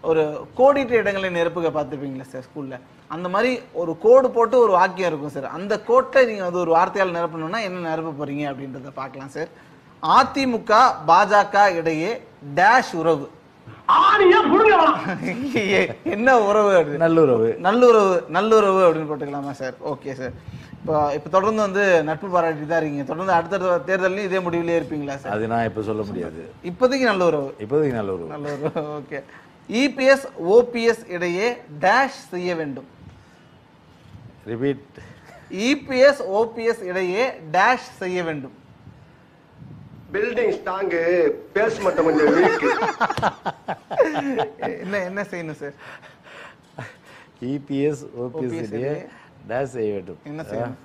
ஒரு கோடிட்ட இடங்களை நிரப்புக பார்த்துருப்பீங்களா சார் ஸ்கூல்ல அந்த மாதிரி ஒரு கோடு போட்டு ஒரு வாக்கியம் இருக்கும் சார் அந்த கோட்டை நீங்க வந்து ஒரு வார்த்தையால் நிரப்பணும்னா என்ன நிரப்ப போறீங்க அப்படின்றத பார்க்கலாம் சார் அதிமுக பாஜக இடையே டேஷ் உறவு ஆணியா புடுங்கலாம் என்ன உறவு அது? நல்லுறவு நல்லுறவு நல்லுறவு அப்படின்னு போட்டுக்கலாமா சார் ஓகே சார் இப்போ இப்போ தொடர்ந்து வந்து நட்பு பாராட்டி தான் இருக்கீங்க தொடர்ந்து அடுத்த தேர்தலையும் இதே முடிவிலே இருப்பீங்களா சார் அது நான் இப்ப சொல்ல முடியாது இப்போதைக்கு நல்ல உறவு இப்போதைக்கு நல்லுறவு நல்ல உறவு ஓகே இபிஎஸ் ஓபிஎஸ் இடையே டேஷ் செய்ய வேண்டும் ரிப்பீட் இபிஎஸ் ஓபிஎஸ் இடையே டேஷ் செய்ய வேண்டும் பில்டிங் ஸ்ட்ராங்கு பேஸ் மட்டும் கொஞ்சம் வீக் என்ன என்ன செய்யணும் சார் இபிஎஸ் ஓபிஎஸ் OPS இடையே டேஷ் செய்ய வேண்டும் என்ன செய்யணும்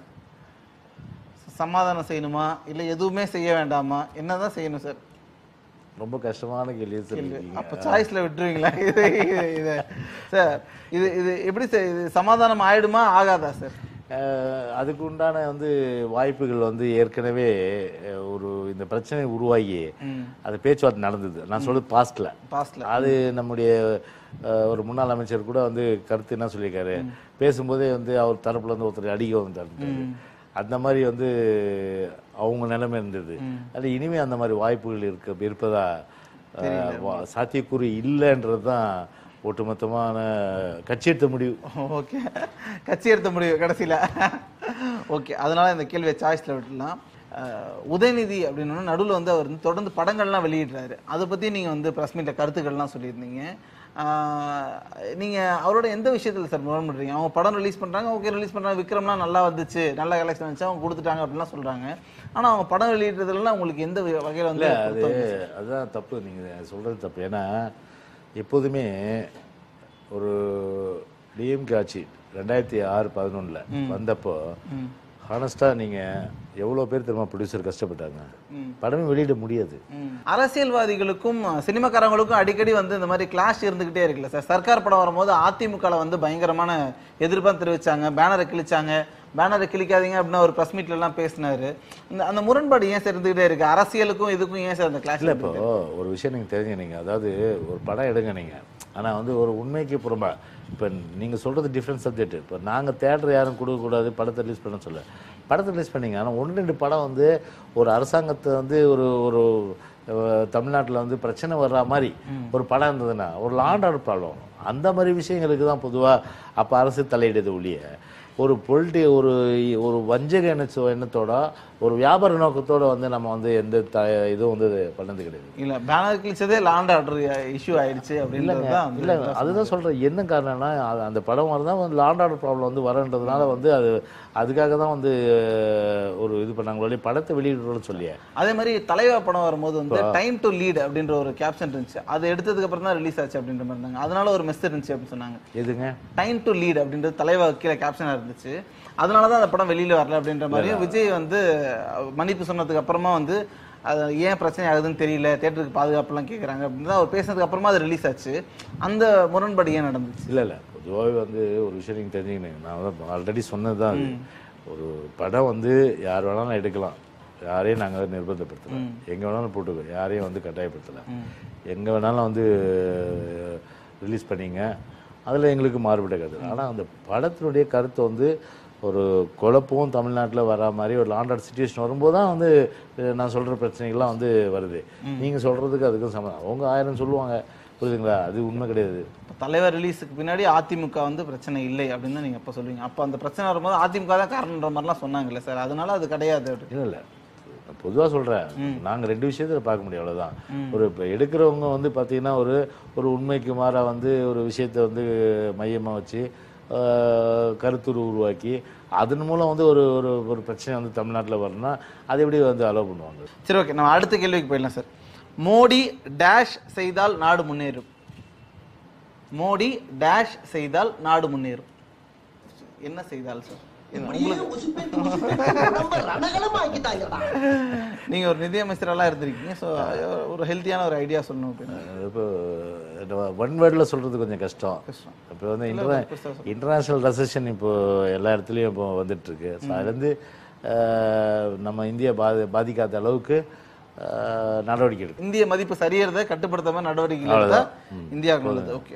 சமாதானம் செய்யணுமா இல்ல எதுவுமே செய்ய வேண்டாமா என்னதான் செய்யணும் சார் ரொம்ப கஷ்டமான கேள்வி கேள்வி. சொல்லிருக்கீங்க அப்ப சாய்ஸ்ல விட்டுருவீங்களா இது இது இது சார் இது இது எப்படி சார் இது சமாதானம் ஆயிடுமா ஆகாதா சார் அஹ், அதுக்கு உண்டான வந்து வாய்ப்புகள் வந்து ஏற்கனவே அஹ், ஒரு இந்த பிரச்சனை உருவாகி அது பேச்சுவார்த்தை நடந்தது நான் சொல்றது பாஸ்ட்ல பாஸ்ட்ல அது நம்முடைய அஹ், ஒரு முன்னாள் அமைச்சர் கூட வந்து கருத்து என்ன சொல்லியிருக்காரு பேசும்போதே வந்து அவர் தரப்புல இருந்து ஒருத்தர் அடிக்க வந்துட்டாரு அந்த மாதிரி வந்து அவங்க நிலைமை இருந்தது அது இனிமே அந்த மாதிரி வாய்ப்புகள் இருக்க இருப்பதா அஹ், வா- சாத்தியக்கூறு இல்லைன்றது தான் ஒட்டுமொத்தமான கட்சி எடுத்த முடிவு ஓகே கட்சி எடுத்த முடிவு கடைசியில ஓகே அதனால இந்த கேள்வியை சாய்ஸ்ல விட்டுலாம் அஹ், உதயநிதி அப்படின்னு நடுவில் வந்து அவர் வந்து தொடர்ந்து படங்கள்லாம் வெளியிடுறாரு அதை பத்தி நீங்க வந்து பிரஸ் மீட்ல கருத்துக்கள்லாம் சொல்லியிருந்தீங்க அஹ், நீங்க அவரோட எந்த விஷயத்துல சார் முரண்படுறீங்க அவங்க படம் ரிலீஸ் பண்றாங்க ஓகே ரிலீஸ் பண்றாங்க விக்ரம்லாம் நல்லா வந்துச்சு நல்ல கலெக்ஷன் வந்துச்சு அவங்க கொடுத்துட்டாங்க அப்படிலாம் சொல்றாங்க ஆனா அவங்க படம் வெளியிடுறதுலாம் உங்களுக்கு எந்த வ- வகையில வந்து இல்ல அது அதுதான் தப்பு நீங்க சொல்றது தப்பு ஏன்னா எப்போதுமே ஒரு டிஎம்கே ஆட்சி ரெண்டாயிரத்தி ஆறு பதினொன்னுல வந்தப்போ ஹானஸ்டா நீங்க எவ்வளவு பேர் தெரியுமா ப்ரொடியூசர் கஷ்டப்பட்டாங்க படமே வெளியிட முடியாது ம். அரசியல்வாதிகளுக்கும் சினிமாக்காரங்களுக்கும் அடிக்கடி வந்து இந்த மாதிரி கிளாஷ் இருந்துகிட்டே இருக்குல்ல சார் சர்க்கார் படம் வரும்போது அதிமுக வந்து பயங்கரமான எதிர்ப்பாக தெரிவிச்சாங்க பேனரை கிழிச்சாங்க பேனரை கிழிக்காதீங்க அப்படின்னு ஒரு பிரஸ் மீட்ல எல்லாம் பேசினாரு இந்த அந்த முரண்பாடு ஏன் சார் இருந்துகிட்டே இருக்கு அரசியலுக்கும் இதுக்கும் ஏன் சார் அந்த கிளாஷ் இல்ல இப்போ ஒரு விஷயம் நீங்க தெரிஞ்சுனீங்க அதாவது ஒரு படம் எடுங்க நீங்க ஆனா வந்து ஒரு உண்மைக்கு புறம்பா இப்ப நீங்க சொல்றது டிஃப்ரெண்ட் சப்ஜெக்ட் இப்போ நாங்க தேட்டர் யாரும் கொடுக்கக்கூடாது படத்தை ரிலீஸ் பண்ண சொல்ல படத்தை ரிலீஸ் பண்ணீங்க ஆனா ஒன்று ரெண்டு படம் வந்து ஒரு அரசாங்கத்தை வந்து ஒரு ஒரு அஹ், தமிழ்நாட்டுல வந்து பிரச்சனை வர்ற மாதிரி ஒரு படம் இருந்ததுன்னா ஒரு லாண்ட் ஆர்டர் ப்ராப்ளம் அந்த மாதிரி விஷயங்களுக்கு தான் பொதுவா அப்ப அரசு தலையிடுது ஒழிய ஒரு பொலிட்டி ஒரு ஒரு வஞ்சக எண்ணச்சோ எண்ணத்தோட ஒரு வியாபார நோக்கத்தோட வந்து நம்ம வந்து எந்த த இதுவும் வந்து பண்ணது கிடையாது இல்ல பேனர் கிழிச்சதே லாண்ட் ஆர்டர் இஷ்யூ ஆயிடுச்சு அப்படின்றது தான் வந்து இல்ல அதுதான் சொல்றேன் என்ன காரணம்னா அது- அந்த படம் வரதான் வந்து லாண்ட் ஆர்டர் ப்ராப்ளம் வந்து வரன்றதுனால வந்து அது அதுக்காக தான் வந்து அஹ், ஒரு இது பண்ணாங்க ஒழிய படத்தை வெளியிடுறோம்னு சொல்லியே அதே மாதிரி தலைவா படம் வரும்போது வந்து டைம் டு லீட் அப்படின்ற ஒரு கேப்ஷன் இருந்துச்சு அது எடுத்ததுக்கு அப்புறம் தான் ரிலீஸ் ஆச்சு அப்படின்ற மாதிரி இருந்தாங்க அதனால ஒரு மெஸ் இருந்துச்சு அப்படின்னு சொன்னாங்க எதுங்க டைம் டு லீட் அப்படின்றது தலைவா கீழே கேப்ஷனா இருந்துச்சு அதனால தான் அந்த படம் வெளியில வரல அப்படின்ற மாதிரி விஜய் வந்து அஹ், மன்னிப்பு சொன்னதுக்கு அப்புறமா வந்து அது ஏன் பிரச்சனை ஆகுதுன்னு தெரியல தேட்டருக்கு பாதுகாப்புலாம் கேட்குறாங்க அப்படின்னு அவர் பேசினதுக்கு அப்புறமா அது ரிலீஸ் ஆச்சு அந்த முரண்பாடு ஏன் நடந்துச்சு இல்ல இல்ல பொதுவாகவே வந்து ஒரு விஷயம் நீங்க தெரிஞ்சுக்கணும் நான் வந்து ஆல்ரெடி சொன்னதுதான் அது ஒரு படம் வந்து யார் வேணாலும் எடுக்கலாம் யாரையும் நாங்க நிர்பந்தப்படுத்தல எங்க வேணாலும் போட்டுக்கோ யாரையும் வந்து கட்டாயப்படுத்தல எங்க வேணாலும் வந்து ரிலீஸ் பண்ணீங்க அதுல எங்களுக்கு மாறுபட்ட கருத்து ஆனா அந்த படத்தினுடைய கருத்தை வந்து ஒரு குழப்பம் தமிழ்நாட்டுல வரா மாதிரி ஒரு லாண்டட் சுச்சுவேஷன் வரும்போது தான் வந்து அஹ், நான் சொல்ற பிரச்சனைகள்லாம் வந்து வருது நீங்க சொல்றதுக்கு அதுக்கும் சம்மந்தம் அவங்க ஆயிரம் சொல்லுவாங்க புரியுதுங்களா அது உண்மை கிடையாது இப்ப தலைவர் ரிலீஸுக்கு பின்னாடி அதிமுக வந்து பிரச்சனை இல்லை அப்படின்னு தான் நீங்க அப்ப சொல்லுவீங்க அப்ப அந்த பிரச்சனை வரும்போது அதிமுக தான் காரணன்ற மாதிரிலாம் சொன்னாங்கல்ல சார் அதனால அது கிடையாது அப்படி. இல்ல இல்ல நான் பொதுவா சொல்றேன் நாங்க ரெண்டு விஷயத்துல பார்க்க முடியும் அவ்வளவுதான் ஒரு இப்ப எடுக்கிறவங்க வந்து பாத்தீங்கன்னா ஒரு ஒரு உண்மைக்கு மாறா வந்து ஒரு விஷயத்தை வந்து மையமா வச்சு ஆஹ், கருத்துரு உருவாக்கி அதன் மூலம் வந்து ஒரு ஒரு ஒரு பிரச்சனை வந்து தமிழ்நாட்டுல வரணும்னா அதை எப்படி வந்து அலோவ் பண்ணுவாங்க சரி ஓகே நம்ம அடுத்த கேள்விக்கு போயிடலாம் சார் மோடி டேஷ் செய்தால் நாடு முன்னேறும் மோடி டேஷ் செய்தால் நாடு முன்னேறும் என்ன செய்தால் சார் இது உங்களுக்கு நீங்க ஒரு நிதியமைச்சரெல்லாம் இருந்திருக்கீங்க ஸோ ஒரு ஹெல்த்தியான ஒரு ஐடியா சொல்லணும் அப்படின்னு இப்போ ஒன் வேர்டில் சொல்றது கொஞ்சம் கஷ்டம் கஷ்டம். இப்போ வந்து இன்டர்நே இன்டர்நேஷ்னல் ரெசெஷன் இப்போ எல்லா இடத்துலையும் இப்போ வந்துட்டு இருக்கு ஸோ அதுலேருந்து நம்ம இந்தியா பாதி பாதிக்காத அளவுக்கு அஹ், நடவடிக்கை எடுக்கணும் இந்திய மதிப்பு சரியறதை கட்டுப்படுத்தாம நடவடிக்கை எடுத்தா இந்தியாவுக்கு நல்லது ஓகே